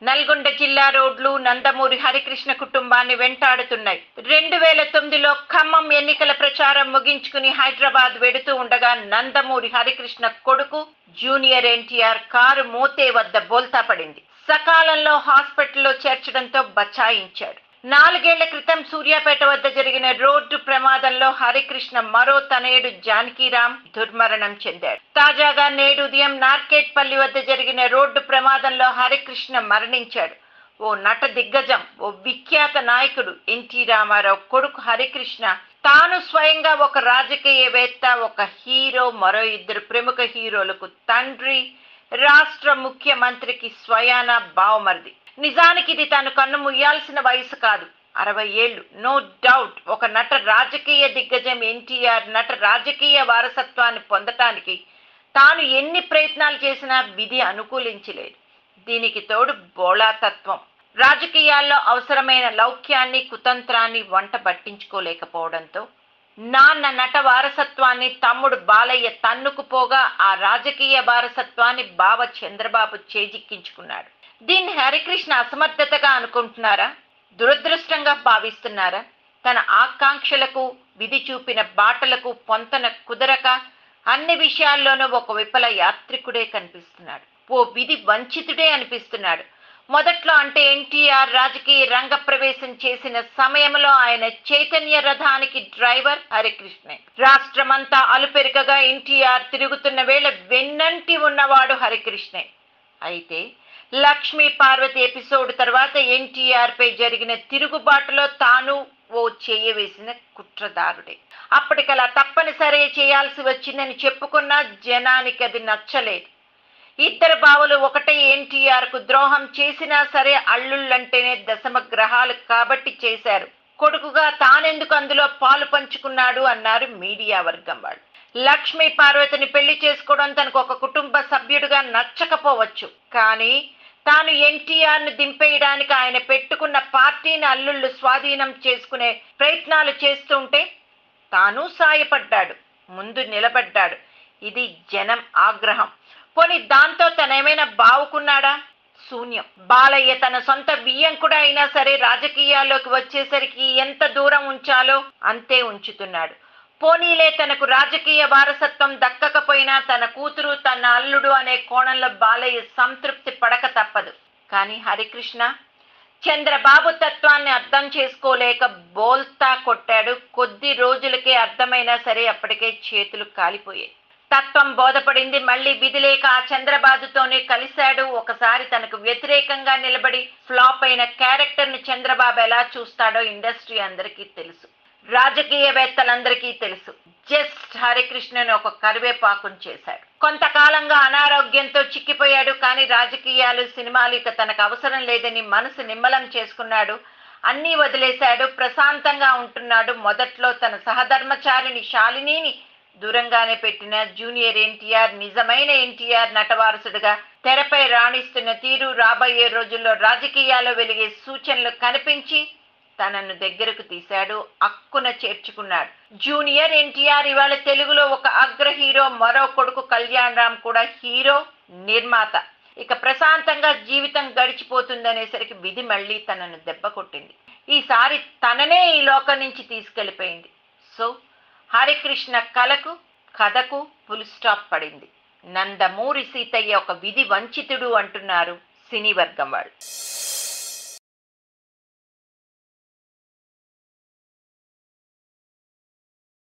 నల్గొండ జిల్లా రోడ్లు నందమూరి హరికృష్ణ కుటుంబాన్ని వెంటాడుతున్నాయి రెండు వేల తొమ్మిదిలో ఖమ్మం ఎన్నికల ప్రచారం ముగించుకుని హైదరాబాద్ వెడుతూ ఉండగా నందమూరి హరికృష్ణ కొడుకు జూనియర్ ఎన్టీఆర్ కారు మోతే వద్ద బోల్తా పడింది సకాలంలో హాస్పిటల్లో చేర్చడంతో బచాయించాడు నాలుగేళ్ల క్రితం సూర్యాపేట వద్ద జరిగిన రోడ్డు ప్రమాదంలో హరికృష్ణ మరో తనయుడు జానకీరామ్ దుర్మరణం చెందాడు తాజాగా నేడు ఉదయం నార్కేట్పల్లి వద్ద జరిగిన రోడ్డు ప్రమాదంలో హరికృష్ణ మరణించాడు ఓ నట దిగ్గజం ఓ విఖ్యాత నాయకుడు ఎన్టీ రామారావు కొడుకు హరికృష్ణ తాను స్వయంగా ఒక రాజకీయవేత్త ఒక హీరో మరో ఇద్దరు ప్రముఖ హీరోలకు తండ్రి రాష్ట్ర ముఖ్యమంత్రికి స్వయాన బావమరిది నిజానికి ఇది తాను కన్ను ముయ్యాల్సిన వయసు కాదు అరవై ఏళ్ళు నో డౌట్ ఒక నట రాజకీయ దిగ్గజం ఎన్టీఆర్ నట రాజకీయ వారసత్వాన్ని పొందటానికి తాను ఎన్ని ప్రయత్నాలు చేసినా విధి అనుకూలించలేదు దీనికి తోడు బోళాతత్వం రాజకీయాల్లో అవసరమైన లౌక్యాన్ని కుతంత్రాన్ని వంట పట్టించుకోలేకపోవడంతో నాన్న నట వారసత్వాన్ని తమ్ముడు బాలయ్య తన్నుకుపోగా ఆ రాజకీయ వారసత్వాన్ని బావ చంద్రబాబు చేజిక్కించుకున్నాడు దీన్ని హరికృష్ణ అసమర్థతగా అనుకుంటున్నారా దురదృష్టంగా భావిస్తున్నారా తన ఆకాంక్షలకు విధి చూపిన బాటలకు పొంతన కుదరక అన్ని విషయాల్లోనూ ఒక విఫల యాత్రికుడే కనిపిస్తున్నాడు ఓ విధి వంచితుడే అనిపిస్తున్నాడు మొదట్లో అంటే ఎన్టీఆర్ రాజకీయ రంగ ప్రవేశం చేసిన సమయంలో ఆయన చైతన్య రథానికి డ్రైవర్ హరికృష్ణే రాష్ట్రమంతా అలుపెరుకగా ఎన్టీఆర్ తిరుగుతున్న వేళ వెన్నంటి ఉన్నవాడు హరికృష్ణే అయితే లక్ష్మీ పార్వతి ఎపిసోడ్ తర్వాత ఎన్టీఆర్ పై జరిగిన తిరుగుబాటులో తాను ఓ చేయవేసిన కుట్రదారుడే అప్పటికలా తప్పనిసరి చేయాల్సి వచ్చిందని చెప్పుకున్నా జనానికి అది నచ్చలేదు ఇద్దరు బావులు ఒకటే ఎన్టీఆర్ కు ద్రోహం చేసినా సరే అల్లుళ్ళంటేనే దశమ గ్రహాలు కాబట్టి చేశారు కొడుకుగా తానెందుకు అందులో పాలు పంచుకున్నాడు అన్నారు మీడియా వర్గం వాళ్ళు లక్ష్మీ పార్వతిని పెళ్లి చేసుకోవడం తనకు ఒక కుటుంబ సభ్యుడిగా నచ్చకపోవచ్చు కానీ తాను ఎన్టీఆర్ ను దింపేయడానికి ఆయన పెట్టుకున్న పార్టీని అల్లుళ్ళు స్వాధీనం చేసుకునే ప్రయత్నాలు చేస్తుంటే తాను సాయపడ్డాడు ముందు నిలబడ్డాడు ఇది జనం ఆగ్రహం పోని దాంతో తనేమైనా బావుకున్నాడా శూన్యం బాలయ్య తన సొంత బియ్యంకుడు అయినా సరే రాజకీయాల్లోకి వచ్చేసరికి ఎంత దూరం ఉంచాలో అంతే ఉంచుతున్నాడు పోనీలే తనకు రాజకీయ వారసత్వం దక్కకపోయినా తన కూతురు తన అల్లుడు అనే కోణంలో బాలయ్య సంతృప్తి పడక తప్పదు కానీ హరికృష్ణ చంద్రబాబు తత్వాన్ని అర్థం చేసుకోలేక బోల్తా కొట్టాడు కొద్ది రోజులకే అర్థమైనా సరే అప్పటికే చేతులు కాలిపోయాయి తత్వం బోధపడింది మళ్ళీ విధి లేక ఆ చంద్రబాబుతోనే కలిశాడు ఒకసారి తనకు వ్యతిరేకంగా నిలబడి ఫ్లాప్ అయిన క్యారెక్టర్ ని చంద్రబాబు ఎలా చూస్తాడో ఇండస్ట్రీ అందరికీ తెలుసు రాజకీయవేత్తలందరికీ తెలుసు జస్ట్ హరికృష్ణను ఒక కరివేపాకుని చేశాడు కొంతకాలంగా అనారోగ్యంతో చిక్కిపోయాడు కానీ రాజకీయాలు సినిమాలు ఇక తనకు అవసరం లేదని మనసు నిమ్మలం చేసుకున్నాడు అన్నీ వదిలేశాడు ప్రశాంతంగా ఉంటున్నాడు మొదట్లో తన సహధర్మచారిని శాలినిని దూరంగానే పెట్టిన జూనియర్ ఎన్టీఆర్ నిజమైన ఎన్టీఆర్ నటవారసుడిగా తెరపై రాణిస్తున్న తీరు రాబోయే రోజుల్లో రాజకీయాల్లో వెలిగే సూచనలు కనిపించి తనను దగ్గరకు తీశాడు అక్కున చేర్చుకున్నాడు జూనియర్ ఎన్టీఆర్ ఇవాళ తెలుగులో ఒక అగ్ర హీరో మరో కొడుకు కళ్యాణ్ రామ్ కూడా హీరో నిర్మాత ఇక ప్రశాంతంగా జీవితం గడిచిపోతుందనేసరికి విధి మళ్ళీ తనను దెబ్బ కొట్టింది ఈసారి తననే ఈ లోకం నుంచి తీసుకెళ్లిపోయింది సో హరికృష్ణ కలకు కథకు ఫుల్ స్టాప్ పడింది నందమూరి సీతయ్య ఒక విధి వంచితుడు అంటున్నారు సినీ వర్గం వాళ్ళు